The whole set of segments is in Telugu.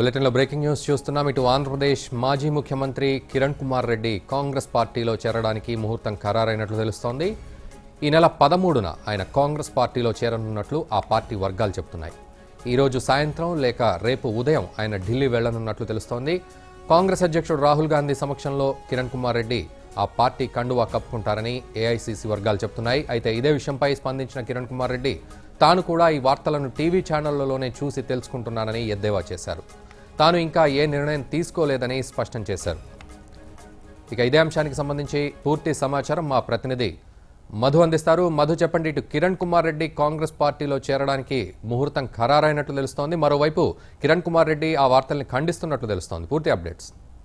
బులెటిన్లో బ్రేకింగ్ న్యూస్ చూస్తున్నాం ఇటు ఆంధ్రప్రదేశ్ మాజీ ముఖ్యమంత్రి కిరణ్ కుమార్ రెడ్డి కాంగ్రెస్ పార్టీలో చేరడానికి ముహూర్తం ఖరారైనట్లు తెలుస్తోంది ఈ నెల పదమూడున ఆయన కాంగ్రెస్ పార్టీలో చేరనున్నట్లు ఆ పార్టీ వర్గాలు చెబుతున్నాయి ఈ రోజు సాయంత్రం లేక రేపు ఉదయం ఆయన ఢిల్లీ వెళ్లనున్నట్లు తెలుస్తోంది కాంగ్రెస్ అధ్యక్షుడు రాహుల్ గాంధీ సమక్షంలో కిరణ్ కుమార్ రెడ్డి ఆ పార్టీ కండువా కప్పుకుంటారని ఏఐసీసీ వర్గాలు చెబుతున్నాయి అయితే ఇదే విషయంపై స్పందించిన కిరణ్ కుమార్ రెడ్డి తాను కూడా ఈ వార్తలను టీవీ ఛానళ్లలోనే చూసి తెలుసుకుంటున్నానని ఎద్దేవా చేశారు తాను ఇంకా ఏ నిర్ణయం తీసుకోలేదని స్పష్టం చేశారు ఇక ఇదే అంశానికి సంబంధించి పూర్తి సమాచారం మా ప్రతినిధి మధు అందిస్తారు మధు చెప్పండి ఇటు కిరణ్ కుమార్ రెడ్డి కాంగ్రెస్ పార్టీలో చేరడానికి ముహూర్తం ఖరారైనట్లు తెలుస్తోంది మరోవైపు కిరణ్ కుమార్ రెడ్డి ఆ వార్తల్ని ఖండిస్తున్నట్లు తెలుస్తోంది పూర్తి updates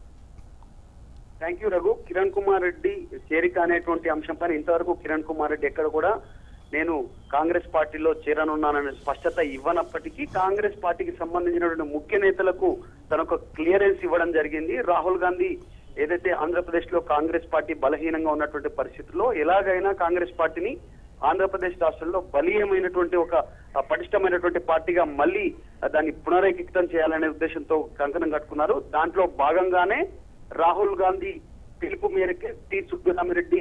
thank you Raghu Kiran Kumar Reddy చేరిక అనేటువంటి అంశంపై ఇంతవరకు కిరణ్ కుమార్ రెడ్డి ఎక్కడ కూడా నేను కాంగ్రెస్ పార్టీలో చేరనున్నాననే స్పష్టత ఇవ్వనప్పటికీ కాంగ్రెస్ పార్టీకి సంబంధించినటువంటి ముఖ్య నేతలకు తన ఒక క్లియరెన్స్ ఇవ్వడం జరిగింది రాహుల్ గాంధీ ఏదైతే ఆంధ్రప్రదేశ్ లో కాంగ్రెస్ పార్టీ బలహీనంగా ఉన్నటువంటి పరిస్థితుల్లో ఎలాగైనా కాంగ్రెస్ పార్టీని ఆంధ్రప్రదేశ్ రాష్ట్రంలో బలీయమైనటువంటి ఒక ఆ, పటిష్టమైనటువంటి పార్టీగా మళ్ళీ ఆ, దాన్ని పునరేకితం చేయాలనే ఉద్దేశంతో కంకణం కట్టుకున్నారు దాంట్లో భాగంగానే రాహుల్ గాంధీ పిలుపు మేరకు టి సుబ్బరామిరెడ్డి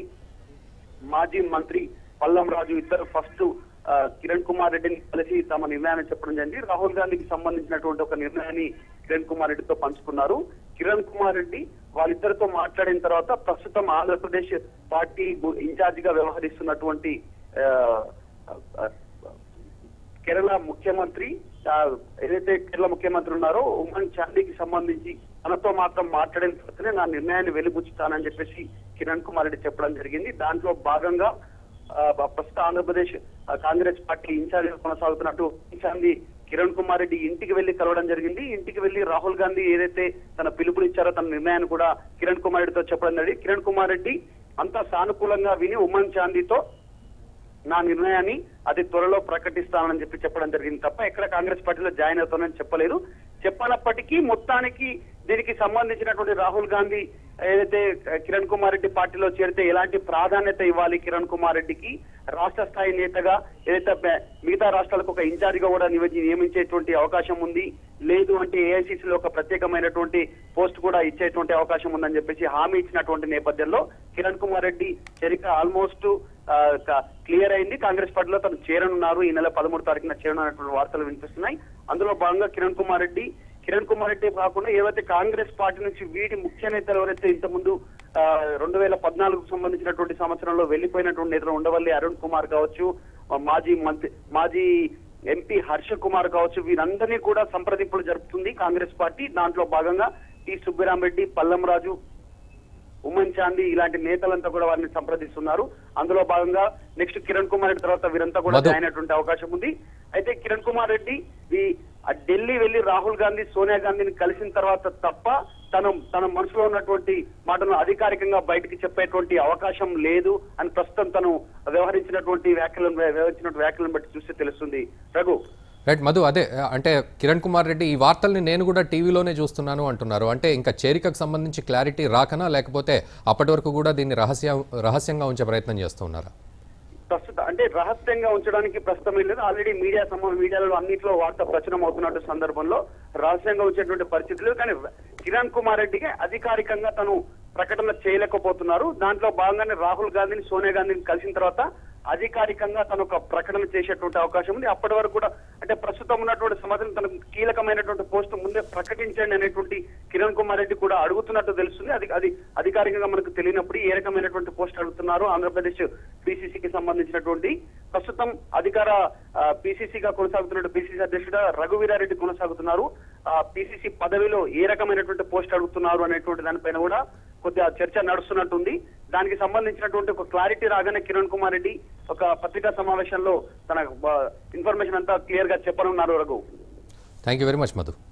మాజీ మంత్రి పల్లం రాజు ఇద్దరు ఫస్ట్ ఆ, కిరణ్ కుమార్ రెడ్డిని కలిసి తమ నిర్ణయాన్ని చెప్పడం జరిగింది రాహుల్ గాంధీకి సంబంధించినటువంటి ఒక నిర్ణయాన్ని కిరణ్ కుమార్ రెడ్డితో పంచుకున్నారు కిరణ్ కుమార్ రెడ్డి వాళ్ళిద్దరితో మాట్లాడిన తర్వాత ప్రస్తుతం ఆంధ్రప్రదేశ్ పార్టీ గు- ఇన్ఛార్జ్ గా వ్యవహరిస్తున్నటువంటి ఆ, ఆ, కేరళ ముఖ్యమంత్రి ఆ, ఏదైతే కేరళ ముఖ్యమంత్రి ఉన్నారో ఉమ్మన్ చాందీకి సంబంధించి తనతో మాత్రం మాట్లాడిన తర్వాతనే నా నిర్ణయాన్ని వెలిబుచ్చుతానని చెప్పేసి కిరణ్ కుమార్ రెడ్డి చెప్పడం జరిగింది దాంట్లో భాగంగా ఆ, ప్రస్తుత ఆంధ్రప్రదేశ్ ఆ, కాంగ్రెస్ పార్టీ ఇన్ఛార్జ్ కొనసాగుతున్నట్టు చాందీ కిరణ్ కుమార్ రెడ్డి ఇంటికి వెళ్లి కలవడం జరిగింది ఇంటికి వెళ్లి రాహుల్ గాంధీ ఏదైతే తన పిలుపునిచ్చారో తన నిర్ణయాన్ని కూడా కిరణ్ కుమార్ రెడ్డితో చెప్పడం జరిగింది కిరణ్ కుమార్ రెడ్డి అంతా సానుకూలంగా విని ఉమ్మన్ చాందీతో నా నిర్ణయాన్ని అది త్వరలో ప్రకటిస్తానని చెప్పి చెప్పడం జరిగింది తప్ప ఎక్కడ కాంగ్రెస్ పార్టీలో జాయిన్ అవుతానని చెప్పలేదు చెప్పనప్పటికీ మొత్తానికి దీనికి సంబంధించినటువంటి రాహుల్ గాంధీ ఏదైతే కిరణ్ కుమార్ రెడ్డి పార్టీలో చేరితే ఎలాంటి ప్రాధాన్యత ఇవ్వాలి కిరణ్ కుమార్ రెడ్డికి రాష్ట్ర స్థాయి నేతగా ఏదైతే బె- మిగతా రాష్ట్రాలకు ఒక ఇన్ఛార్జ్ గా కూడా నియమి- నియమించేటువంటి అవకాశం ఉంది లేదు అంటే ఏఐసిసిలో ఒక ప్రత్యేకమైనటువంటి పోస్ట్ కూడా ఇచ్చేటువంటి అవకాశం ఉందని చెప్పేసి హామీ ఇచ్చినటువంటి నేపథ్యంలో కిరణ్ కుమార్ రెడ్డి చరిక ఆల్మోస్ట్ క్లియర్ అయింది కాంగ్రెస్ పార్టీలో తను చేరనున్నారు ఈ నెల పదమూడు తారీఖున చేరనున్నటువంటి వార్తలు వినిపిస్తున్నాయి అందులో భాగంగా కిరణ్ కుమార్ రెడ్డి కిరణ్ కుమార్ రెడ్డి కాకుండా ఏవైతే కాంగ్రెస్ పార్టీ నుంచి వీటి ముఖ్య నేతలు ఎవరైతే ఇంతకుముందు ఆ, రెండు వేల పద్నాలుగుకు సంబంధించినటువంటి సంవత్సరంలో వెళ్లిపోయినటువంటి నేతలు ఉండవల్లి అరుణ్ కుమార్ కావచ్చు ఆ, మాజీ మంత్రి మాజీ ఎంపీ హర్ష కుమార్ కావచ్చు వీరందరినీ కూడా సంప్రదింపులు జరుపుతుంది కాంగ్రెస్ పార్టీ దాంట్లో భాగంగా టి సుబ్బరామరెడ్డి పల్లం రాజు ఉమ్మన్ చాందీ ఇలాంటి నేతలంతా కూడా వారిని సంప్రదిస్తున్నారు అందులో భాగంగా నెక్స్ట్ కిరణ్ కుమార్ రెడ్డి తర్వాత వీరంతా కూడా మధు. జాయిన్ అయినటువంటి అవకాశం ఉంది అయితే కిరణ్ కుమార్ రెడ్డి ఈ ఆ ఢిల్లీ వెళ్లి రాహుల్ గాంధీ సోనియా గాంధీని కలిసిన తర్వాత తప్ప తను తన మనసులో ఉన్నటువంటి మాటను అధికారికంగా బయటికి చెప్పేటువంటి అవకాశం లేదు అని ప్రస్తుతం తను వ్యవహరించినటువంటి వ్యాఖ్యలను వ్యవహరించినటువంటి వ్యాఖ్యలను బట్టి చూస్తే తెలుస్తుంది రఘు రైట్ మధు అదే అంటే కిరణ్ కుమార్ రెడ్డి ఈ వార్తల్ని నేను కూడా టీవీలోనే చూస్తున్నాను అంటున్నారు అంటే ఇంకా చేరికకు సంబంధించి క్లారిటీ రాకనా లేకపోతే అప్పటి వరకు కూడా దీన్ని రహస్య రహస్యంగా ఉంచే ప్రయత్నం చేస్తున్నారా ప్రస్తుతం అంటే రహస్యంగా ఉంచడానికి ప్రస్తుతం ఏం లేదు ఆల్రెడీ మీడియా సమూహ మీడియాలో అన్నింటిలో వార్త ప్రచురం అవుతున్నట్టు సందర్భంలో రహస్యంగా ఉంచేటువంటి పరిస్థితి లేదు కానీ కిరణ్ కుమార్ రెడ్డికి అధికారికంగా తను ప్రకటన చేయలేకపోతున్నారు దాంట్లో భాగంగానే రాహుల్ గాంధీని సోనియా గాంధీని కలిసిన తర్వాత అధికారికంగా తను ఒక ప్రకటన చేసేటువంటి అవకాశం ఉంది అప్పటి వరకు కూడా అంటే ప్రస్తుతం ఉన్నటువంటి సమాచారం తనకు కీలకమైనటువంటి పోస్ట్ ముందే ప్రకటించండి అనేటువంటి కిరణ్ కుమార్ రెడ్డి కూడా అడుగుతున్నట్టు తెలుస్తుంది అది అది అధికారికంగా మనకు తెలియనప్పుడు ఏ రకమైనటువంటి పోస్ట్ అడుగుతున్నారు ఆంధ్రప్రదేశ్ పిసిసికి సంబంధించినటువంటి ప్రస్తుతం అధికార పిసిసిగా కొనసాగుతున్న పిసిసి అధ్యక్షుడు రఘువీరారెడ్డి కొనసాగుతున్నారు ఆ పిసిసి పదవిలో ఏ రకమైనటువంటి పోస్ట్ అడుగుతున్నారు అనేటువంటి దానిపైన కూడా కొద్దిగా చర్చ నడుస్తున్నట్టుంది దానికి సంబంధించినటువంటి ఒక క్లారిటీ రాగానే కిరణ్ కుమార్ రెడ్డి ఒక పత్రికా సమావేశంలో తన ఇన్ఫర్మేషన్ అంతా క్లియర్ గా చెప్పనున్నారు Raghu thank you very much Madhu